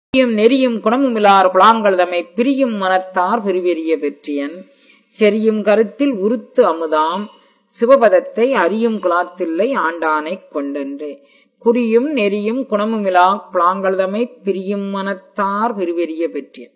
பிரியும் நெறியும் குணமுமிலார் குழாங்கள் தம்மை பிரியும் மனத்தார் பிரிவெறிய பெற்றியன் செரியும் கருத்தில் உருத்து அமுதாம் சிவபதத்தை அறியும் குலாத்தில்லை ஆண்டானைக் கொண்டன்றே குறியும் நெறியும் குணமுமிலா குழாங்கள் தம்மை பிரியும் மனத்தார் பிரிவெறிய பெற்றியன்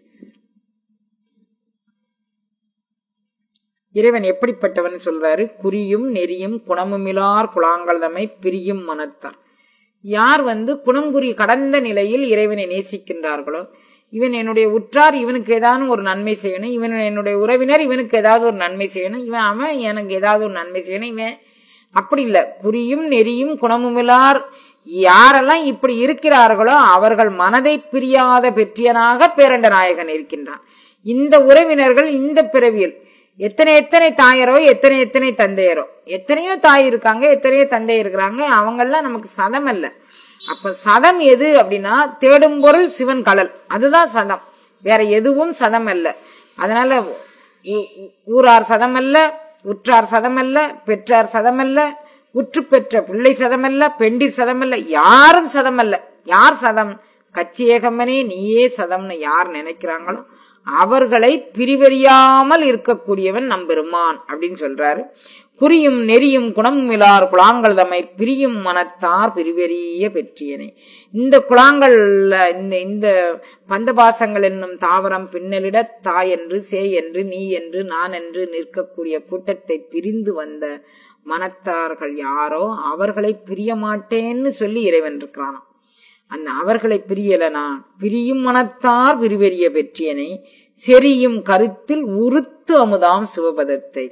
இறைவன் எப்படிப்பட்டவன் சொல்றாரு குறியும் நெறியும் குணமுமிலார் குழாங்கள் தம்மை பிரியும் மனத்தார் யார் வந்து குணங்குறி கடந்த நிலையில் இறைவனை நேசிக்கின்றார்களோ இவன் என்னுடைய உற்றார் இவனுக்கு ஏதாவது ஒரு நன்மை செய்யணும் இவன் என்னுடைய உறவினர் இவனுக்கு ஏதாவது ஒரு நன்மை செய்யணும் இவன் அவன் எனக்கு ஏதாவது ஒரு நன்மை செய்யணும் இவன் அப்படி இல்ல குறியும் நெறியும் குணமுமிலார் யாரெல்லாம் இப்படி இருக்கிறார்களோ அவர்கள் மனதை பிரியாத பெற்றியனாக பேரண்ட நாயகன் இருக்கின்றான் இந்த உறவினர்கள் இந்த பிறவியில் எத்தனை எத்தனை தாயரோ எத்தனை எத்தனை தந்தையரோ எத்தனையோ தாய் இருக்காங்க எத்தனையோ தந்தை இருக்கிறாங்க அவங்கெல்லாம் நமக்கு சதம் அல்ல அப்ப சதம் எது அப்படின்னா தேடும் பொருள் சிவன் கடல் அதுதான் சதம் வேற எதுவும் சதம் அல்ல அதனால ஊ- ஊரார் சதம் அல்ல உற்றார் சதம் அல்ல பெற்றார் சதம் அல்ல உற்று பெற்ற பிள்ளை சதம் அல்ல பெண்டிர் சதம் அல்ல யாரும் சதம் அல்ல யார் சதம் கச்சி ஏகம்பனே நீயே சதம்னு யார் நினைக்கிறாங்களோ அவர்களை பிரிவறியாமல் இருக்கக்கூடியவன் நம்பெருமான் அப்படின்னு சொல்றாரு குறியும் நெறியும் குணமும் இலார் குழாங்கள் தம்மை பிரியும் மனத்தார் பிரிவெறிய பெற்றியனே இந்த குழாங்கள்ல இந்த இந்த பந்தபாசங்கள் என்னும் தாவரம் பின்னலிட தாய் என்று சே என்று நீ என்று நான் என்று நிற்கக்கூடிய கூட்டத்தை பிரிந்து வந்த மனத்தார்கள் யாரோ அவர்களை பிரிய மாட்டேன்னு சொல்லி இறைவன் இருக்கிறானாம் அந்த அவர்களை பிரியலனா பிரியும் மனத்தார் பிரிவெறிய பெற்றியனை செரியும் கருத்தில் உருத்து அமுதாம் சிவபதத்தை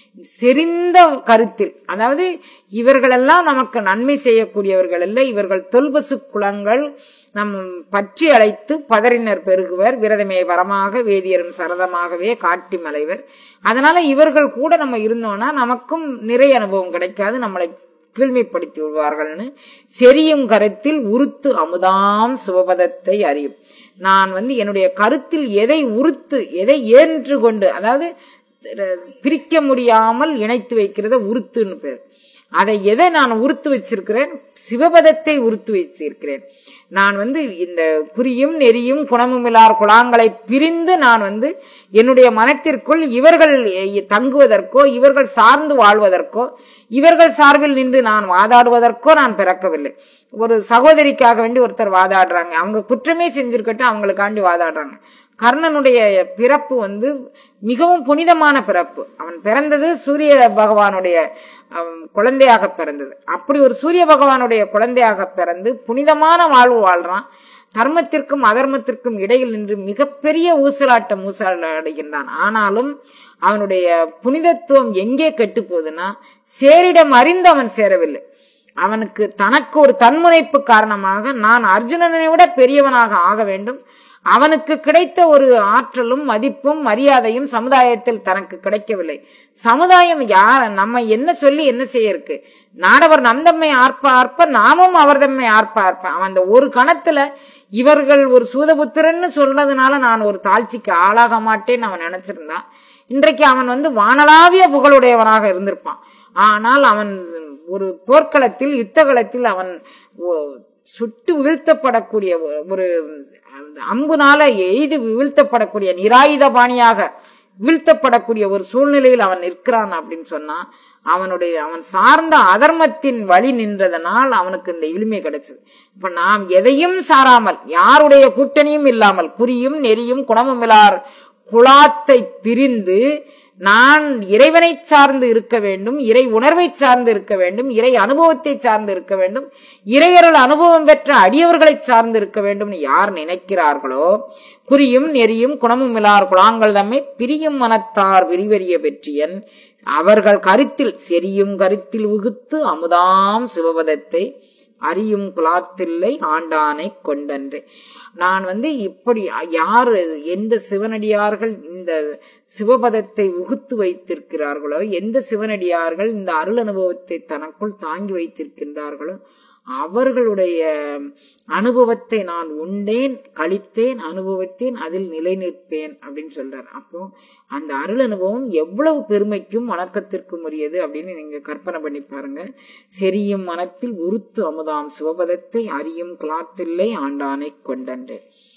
செறிந்த கருத்தில் அதாவது இவர்களெல்லாம் நமக்கு நன்மை செய்யக்கூடியவர்கள் அல்ல இவர்கள் தொல்பசு குலங்கள் நம் பற்றி அழைத்து பதறினர் பெருகுவர் விரதமே வரமாக வேதியரும் சரதமாகவே காட்டி மலைவர் அதனால இவர்கள் கூட நம்ம இருந்தோம்னா நமக்கும் நிறைய அனுபவம் கிடைக்காது நம்மளை கீழ்மைப்படுத்தி விடுவார்கள்னு செரியும் கருத்தில் உருத்து அமுதாம் சிவபதத்தை அறியும் நான் வந்து என்னுடைய கருத்தில் எதை உருத்து எதை ஏன்று கொண்டு அதாவது பிரிக்க முடியாமல் இணைத்து வைக்கிறத உருத்துன்னு பேர் அதை எதை நான் உருத்து வச்சிருக்கிறேன் சிவபதத்தை உருத்து வைத்திருக்கிறேன் நான் வந்து இந்த குறியும் நெறியும் குணமுமில்லார் குழாங்களை பிரிந்து நான் வந்து என்னுடைய மனத்திற்குள் இவர்கள் தங்குவதற்கோ இவர்கள் சார்ந்து வாழ்வதற்கோ இவர்கள் சார்பில் நின்று நான் வாதாடுவதற்கோ நான் பிறக்கவில்லை ஒரு சகோதரிக்காக வேண்டி ஒருத்தர் வாதாடுறாங்க அவங்க குற்றமே செஞ்சிருக்கட்டும் அவங்களுக்காண்டி வாதாடுறாங்க கர்ணனுடைய பிறப்பு வந்து மிகவும் புனிதமான பிறப்பு அவன் பிறந்தது சூரிய பகவானுடைய குழந்தையாக பிறந்தது அப்படி ஒரு சூரிய பகவானுடைய குழந்தையாக பிறந்து புனிதமான வாழ்வு வாழ்றான் தர்மத்திற்கும் அதர்மத்திற்கும் இடையில் நின்று மிகப்பெரிய ஊசலாட்டம் ஊசலாடுகின்றான் ஆனாலும் அவனுடைய புனிதத்துவம் எங்கே கெட்டு போகுதுன்னா சேரிடம் அறிந்து அவன் சேரவில்லை அவனுக்கு தனக்கு ஒரு தன்முனைப்பு காரணமாக நான் அர்ஜுனனை விட பெரியவனாக ஆக வேண்டும் அவனுக்கு கிடைத்த ஒரு ஆற்றலும் மதிப்பும் மரியாதையும் சமுதாயத்தில் தனக்கு கிடைக்கவில்லை சமுதாயம் யார் நம்ம என்ன சொல்லி என்ன செய்ய இருக்கு நாடவர் நம் தம்மை ஆர்ப்ப ஆர்ப்ப நாமும் அவர் தம்மை ஆர்ப்ப ஆர்ப்ப அவன் அந்த ஒரு கணத்துல இவர்கள் ஒரு சூதபுத்திரன்னு சொல்றதுனால நான் ஒரு தாழ்ச்சிக்கு ஆளாக மாட்டேன்னு அவன் நினைச்சிருந்தான் இன்றைக்கு அவன் வந்து வானலாவிய புகழுடையவனாக இருந்திருப்பான் ஆனால் அவன் ஒரு போர்க்களத்தில் யுத்த களத்தில் அவன் சுட்டு வீழ்த்தப்படக்கூடிய ஒரு அம்புனால எய்து வீழ்த்தப்படக்கூடிய நிராயுத பாணியாக வீழ்த்தப்படக்கூடிய ஒரு சூழ்நிலையில் அவன் நிற்கிறான் அப்படின்னு சொன்னா அவனுடைய அவன் சார்ந்த அதர்மத்தின் வழி நின்றதனால் அவனுக்கு இந்த எளிமை கிடைச்சது இப்ப நாம் எதையும் சாராமல் யாருடைய கூட்டணியும் இல்லாமல் குறியும் நெறியும் குணமும் இல்லார் குழாத்தை பிரிந்து நான் இறைவனை சார்ந்து இருக்க வேண்டும் இறை உணர்வை சார்ந்து இருக்க வேண்டும் இறை அனுபவத்தை சார்ந்து இருக்க வேண்டும் இறையருள் அனுபவம் பெற்ற அடியவர்களை சார்ந்து இருக்க வேண்டும் யார் நினைக்கிறார்களோ குறியும் நெறியும் குணமும் இல்லார் குழாங்கள் தம்மை பிரியும் மனத்தார் விரிவறிய பெற்றியன் அவர்கள் கருத்தில் செரியும் கருத்தில் உகுத்து அமுதாம் சிவபதத்தை அறியும் குலாத்தில்லை ஆண்டானை கொண்டன்றே நான் வந்து இப்படி யார் எந்த சிவனடியார்கள் இந்த சிவபதத்தை உகுத்து வைத்திருக்கிறார்களோ எந்த சிவனடியார்கள் இந்த அருள் அனுபவத்தை தனக்குள் தாங்கி வைத்திருக்கின்றார்களோ அவர்களுடைய அனுபவத்தை நான் உண்டேன் கழித்தேன் அனுபவத்தேன் அதில் நிலை நிற்பேன் அப்படின்னு சொல்றார் அப்போ அந்த அருள் அனுபவம் எவ்வளவு பெருமைக்கும் வணக்கத்திற்கும் உரியது அப்படின்னு நீங்க கற்பனை பண்ணி பாருங்க செரியும் மனத்தில் உருத்து அமுதாம் சிவபதத்தை அறியும் கிளாத்தில்லை ஆண்டானை கொண்டன்றேன்